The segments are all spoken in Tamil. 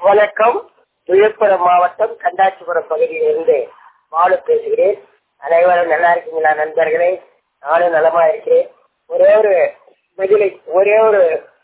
வணக்கம் விழுப்புரம் மாவட்டம் கண்டாச்சிபுரம் பகுதியிலிருந்து பாலு பேசுகிறேன் அனைவரும் நல்லா இருக்கீங்களா நண்பர்களே நானும் நலமா இருக்கிறேன் ஒரே ஒரு பதிலை ஒரே ஒரு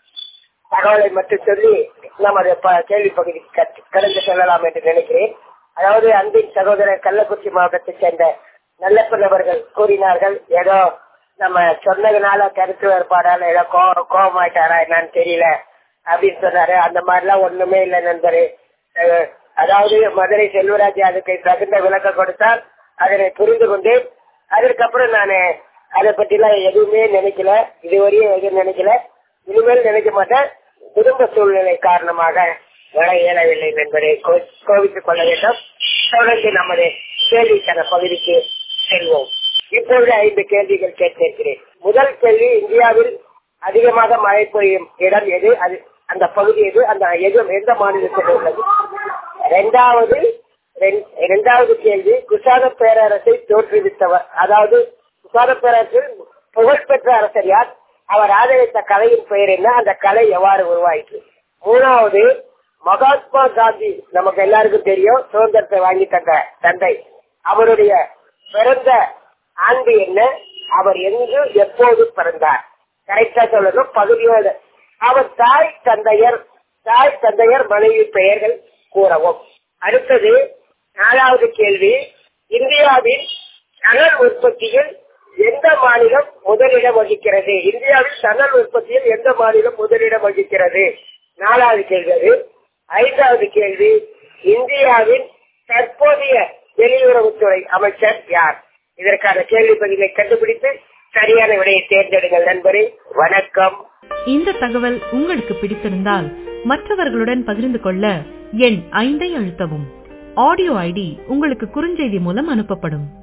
தகவலை மட்டும் சொல்லி நமது ப- கேள்வி பகுதிக்கு கட்- கடந்து செல்லலாம் என்று நினைக்கிறேன் அதாவது அன்பின் சகோதரர் கள்ளக்குறிச்சி மாவட்டத்தைச் சேர்ந்த நல்லப்பன் அவர்கள் கூறினார்கள் ஏதோ நம்ம சொன்னதுனால கருத்து வேறுபாடால ஏதோ கோ- கோபமாயிட்டாரா என்னன்னு தெரியல அப்படின்னு சொன்னாரு அந்த மாதிரிலாம் ஒண்ணுமே இல்லை நண்பரே அஹ், அதாவது மதுரை செல்வராஜ் அதுக்கு தகுந்த விளக்கம் கொடுத்தால் அதனை புரிந்து கொண்டேன் அதற்கப்புறம் நான் அதை பற்றிலாம் எதுவுமே நினைக்கல இதுவரையும் எதுவும் நினைக்கல இனிமேல் நினைக்க மாட்டேன் குடும்ப சூழ்நிலை காரணமாக வர இயலவில்லை என்பதை கோ- கோபித்துக் கொள்ள வேண்டும் தொடர்ந்து நமது கேள்விக்கான பகுதிக்கு செல்வோம் இப்பொழுது ஐந்து கேள்விகள் கேட்டிருக்கிறேன் முதல் கேள்வி இந்தியாவில் அதிகமாக மழை பெய்யும் இடம் எது அது அந்த பகுதி எது அந்த எது எந்த மாநிலத்தில் உள்ளது இரண்டாவது ரெண்- இரண்டாவது கேள்வி குசான பேரரசை தோற்றுவித்தவர் அதாவது குசான பேரரசில் புகழ்பெற்ற அரசர் யார் அவர் ஆதரித்த கலையின் பெயர் என்ன அந்த கலை எவ்வாறு உருவாயிற்று மூணாவது மகாத்மா காந்தி நமக்கு எல்லாருக்கும் தெரியும் சுதந்திரத்தை வாங்கி தந்த தந்தை அவருடைய பிறந்த ஆண்டு என்ன அவர் எங்கு எப்போது பிறந்தார் கரெக்டா சொல்லணும் பகுதியோடு அவர் தாய் தந்தையர் தாய் தந்தையர் மனைவி பெயர்கள் கூறவும் அடுத்தது நாலாவது கேள்வி இந்தியாவின் சணல் உற்பத்தியில் எந்த மாநிலம் முதலிடம் வகிக்கிறது இந்தியாவில் சணல் உற்பத்தியில் எந்த மாநிலம் முதலிடம் வகிக்கிறது நாலாவது கேள்வி அது. ஐந்தாவது கேள்வி இந்தியாவின் தற்போதைய வெளியுறவுத்துறை அமைச்சர் யார் இதற்கான கேள்வி பதிலை கண்டுபிடித்து சரியான விடையை தேர்ந்தெடுங்கள் நண்பரே வணக்கம் இந்த தகவல் உங்களுக்கு பிடித்திருந்தால் மற்றவர்களுடன் பகிர்ந்து கொள்ள எண் ஐந்தை அழுத்தவும் ஆடியோ ஐடி உங்களுக்கு குறுஞ்செய்தி மூலம் அனுப்பப்படும்